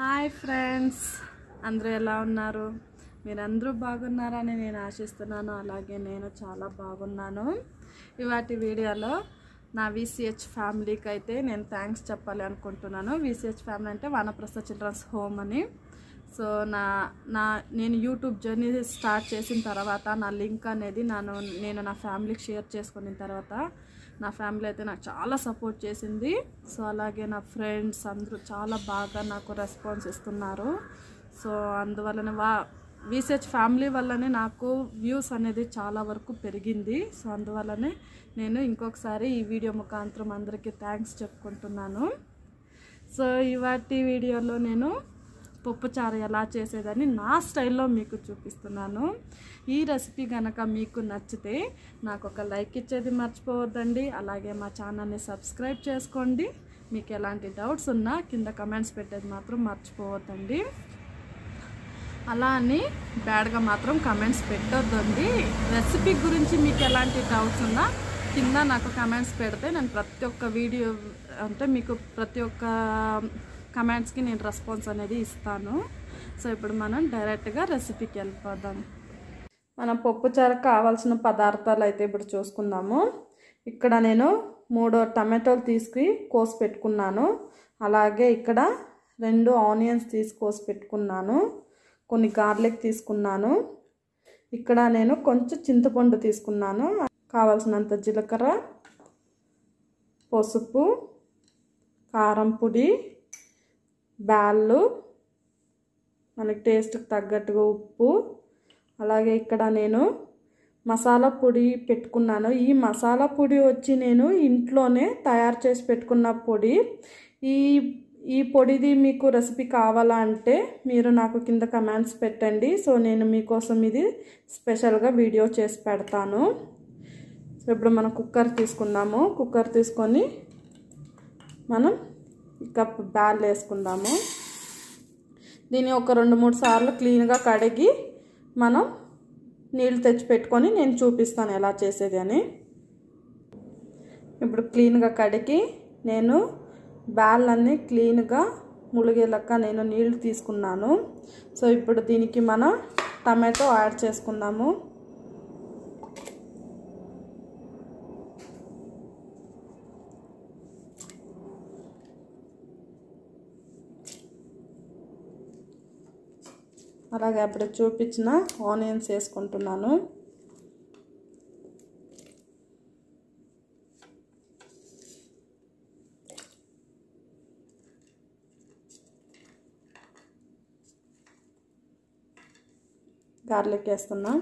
hi friends అందరూ ఎలా ఉన్నారు మీరందరూ బాగున్నారని నేను ఆశిస్తున్నాను అలాగే నేను చాలా బాగున్నాను ఇవాటి వీడియోలో నా విసిహెచ్ ఫ్యామిలీకి అయితే నేను థ్యాంక్స్ చెప్పాలి అనుకుంటున్నాను విసిహెచ్ ఫ్యామిలీ అంటే వానప్రస్థ చిల్డ్రన్స్ హోమ్ అని సో నా నా నేను యూట్యూబ్ జర్నీ స్టార్ట్ చేసిన తర్వాత నా లింక్ అనేది ನಾನು నేను నా ఫ్యామిలీకి షేర్ చేసుకున్న తర్వాత నా ఫ్యామిలీ అయితే నాకు చాలా సపోర్ట్ చేసింది సో అలాగే నా ఫ్రెండ్స్ అందరూ చాలా బాగా నాకు రెస్పాన్స్ ఇస్తున్నారు సో అందువలన వా విసెచ్ ఫ్యామిలీ వల్లనే నాకు వ్యూస్ అనేది చాలా వరకు పెరిగింది సో అందువల్లనే నేను ఇంకొకసారి ఈ వీడియో ముఖాంతరం అందరికీ థ్యాంక్స్ చెప్పుకుంటున్నాను సో ఇవాటి వీడియోలో నేను పప్పుచారు ఎలా చేసేదని నా స్టైల్లో మీకు చూపిస్తున్నాను ఈ రెసిపీ కనుక మీకు నచ్చితే నాకు ఒక లైక్ ఇచ్చేది మర్చిపోవద్దండి అలాగే మా ఛానల్ని సబ్స్క్రైబ్ చేసుకోండి మీకు ఎలాంటి డౌట్స్ ఉన్నా కింద కమెంట్స్ పెట్టేది మాత్రం మర్చిపోవద్దండి అలా అని బ్యాడ్గా మాత్రం కమెంట్స్ పెట్టొద్దండి రెసిపీ గురించి మీకు ఎలాంటి డౌట్స్ ఉన్నా కింద నాకు కమెంట్స్ పెడితే నేను ప్రతి ఒక్క వీడియో అంటే మీకు ప్రతి ఒక్క కమెంట్స్కి నేను రెస్పాన్స్ అనేది ఇస్తాను సో ఇప్పుడు మనం డైరెక్ట్గా రెసిపీకి వెళ్ళిపోదాం మనం పప్పుచారుకు కావాల్సిన పదార్థాలు అయితే ఇప్పుడు చూసుకుందాము ఇక్కడ నేను మూడు టమాటోలు తీసుకు కోసి పెట్టుకున్నాను అలాగే ఇక్కడ రెండు ఆనియన్స్ తీసి కోసి పెట్టుకున్నాను కొన్ని గార్లిక్ తీసుకున్నాను ఇక్కడ నేను కొంచెం చింతపండు తీసుకున్నాను కావాల్సినంత జీలకర్ర పసుపు కారం పొడి బ్యాళ్ళు మనకి టేస్ట్కి తగ్గట్టుగా ఉప్పు అలాగే ఇక్కడ నేను మసాలా పొడి పెట్టుకున్నాను ఈ మసాలా పొడి వచ్చి నేను ఇంట్లోనే తయారు చేసి పెట్టుకున్న పొడి ఈ ఈ పొడిది మీకు రెసిపీ కావాలా అంటే మీరు నాకు కింద కమెంట్స్ పెట్టండి సో నేను మీకోసం ఇది స్పెషల్గా వీడియో చేసి పెడతాను సో ఇప్పుడు మనం కుక్కర్ తీసుకుందాము కుక్కర్ తీసుకొని మనం కప్ బ్యాల్ వేసుకుందాము దీన్ని ఒక రెండు మూడు సార్లు క్లీన్గా కడిగి మనం నీళ్ళు తెచ్చి పెట్టుకొని నేను చూపిస్తాను ఎలా చేసేది అని ఇప్పుడు క్లీన్గా కడిగి నేను బ్యాల్ అన్నీ క్లీన్గా ములిగేలక్క నేను నీళ్లు తీసుకున్నాను సో ఇప్పుడు దీనికి మనం టమాటో యాడ్ చేసుకుందాము అలాగే అప్పుడు చూపించిన ఆనియన్స్ వేసుకుంటున్నాను గార్లిక్ వేస్తున్నా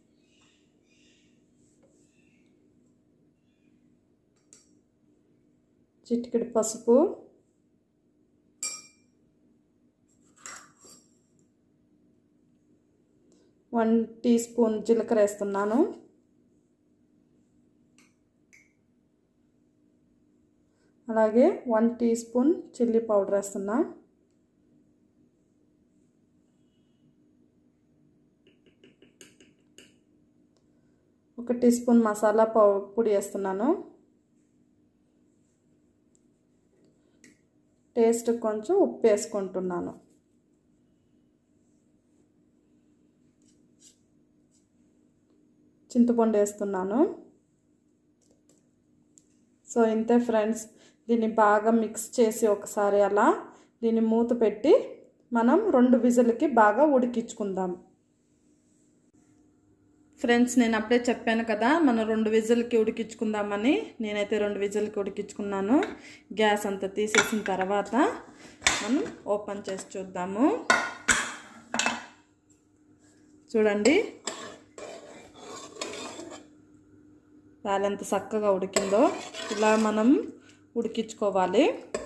చిటికెడు పసుపు వన్ టీ స్పూన్ జీలకర్ర వేస్తున్నాను అలాగే one tea spoon chilli powder వేస్తున్నా ఒక టీ స్పూన్ మసాలా పొడి వేస్తున్నాను టేస్ట్ కొంచెం ఉప్పు వేసుకుంటున్నాను చింతపండు వేస్తున్నాను సో ఇంతే ఫ్రెండ్స్ దీన్ని బాగా మిక్స్ చేసి ఒకసారి అలా దీన్ని మూత పెట్టి మనం రెండు విజులకి బాగా ఉడికించుకుందాం ఫ్రెండ్స్ నేను అప్పుడే చెప్పాను కదా మనం రెండు విజిల్కి ఉడికించుకుందామని నేనైతే రెండు విజిల్కి ఉడికించుకున్నాను గ్యాస్ అంతా తీసేసిన తర్వాత మనం ఓపెన్ చేసి చూద్దాము చూడండి పాలు ఎంత చక్కగా ఉడికిందో ఇలా మనం ఉడికించుకోవాలి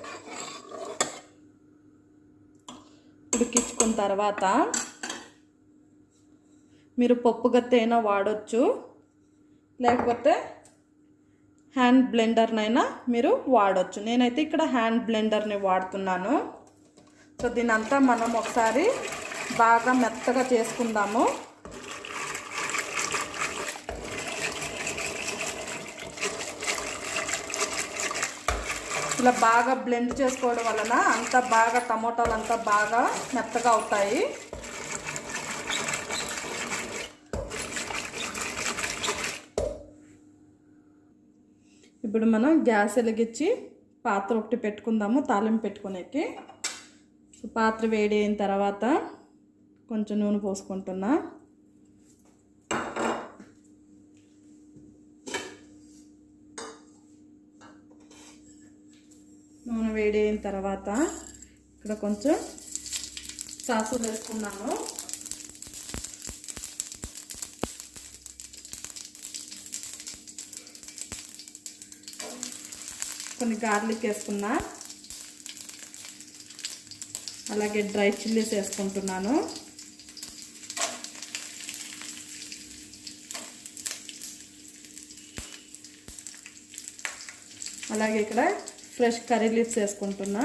ఉడికించుకున్న తర్వాత మీరు పప్పు గత్తి అయినా వాడచ్చు లేకపోతే హ్యాండ్ బ్లెండర్నైనా మీరు వాడచ్చు నేనైతే ఇక్కడ హ్యాండ్ బ్లెండర్ని వాడుతున్నాను సో దీని అంతా మనం ఒకసారి బాగా మెత్తగా చేసుకుందాము ఇలా బాగా బ్లెండ్ చేసుకోవడం వలన అంత బాగా టమోటాలు అంతా బాగా మెత్తగా అవుతాయి ఇప్పుడు మనం గ్యాస్ వెలిగించి పాత్ర ఒకటి పెట్టుకుందాము తాలింపు పెట్టుకునేకి సో పాత్ర వేడి అయిన తర్వాత కొంచెం నూనె పోసుకుంటున్నా నూనె వేడి అయిన తర్వాత ఇక్కడ కొంచెం సాసులు వేసుకున్నాను కొన్ని గార్లిక్ వేసుకున్నా అలాగే డ్రై చిల్లీస్ వేసుకుంటున్నాను అలాగే ఇక్కడ ఫ్రెష్ కర్రీ లీవ్స్ వేసుకుంటున్నా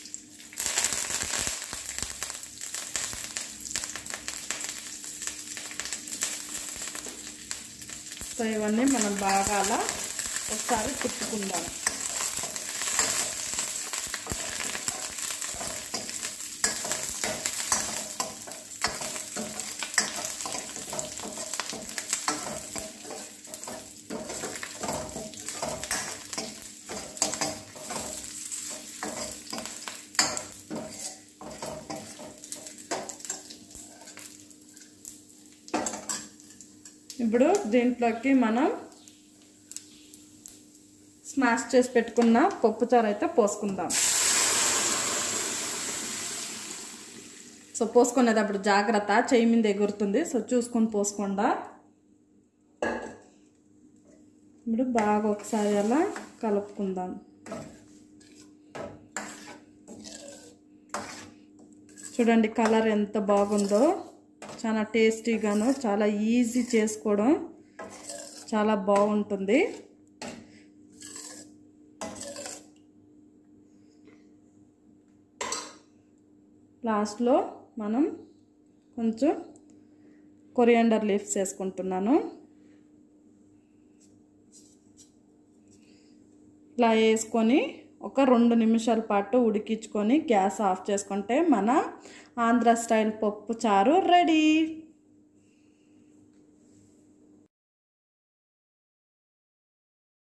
సో ఇవన్నీ మనం బాగా అలా ఒకసారి తిప్పుకుందాం ఇప్పుడు దీంట్లోకి మనం స్మాష్ చేసి పెట్టుకున్న పప్పుచారు అయితే పోసుకుందాం సో పోసుకునేటప్పుడు జాగ్రత్త చేయి మీద ఎగురుతుంది సో చూసుకొని పోసుకోండా ఇప్పుడు బాగా ఒకసారి అలా కలుపుకుందాం చూడండి కలర్ ఎంత బాగుందో చాలా టేస్టీగాను చాలా ఈజీ చేసుకోవడం చాలా బాగుంటుంది లాస్ట్లో మనం కొంచెం కొరియాండర్ లీవ్స్ వేసుకుంటున్నాను ఇలా వేసుకొని ఒక రెండు నిమిషాల పాటు ఉడికించుకొని గ్యాస్ ఆఫ్ చేసుకుంటే మన ఆంధ్ర స్టైల్ పప్పు చారు రెడీ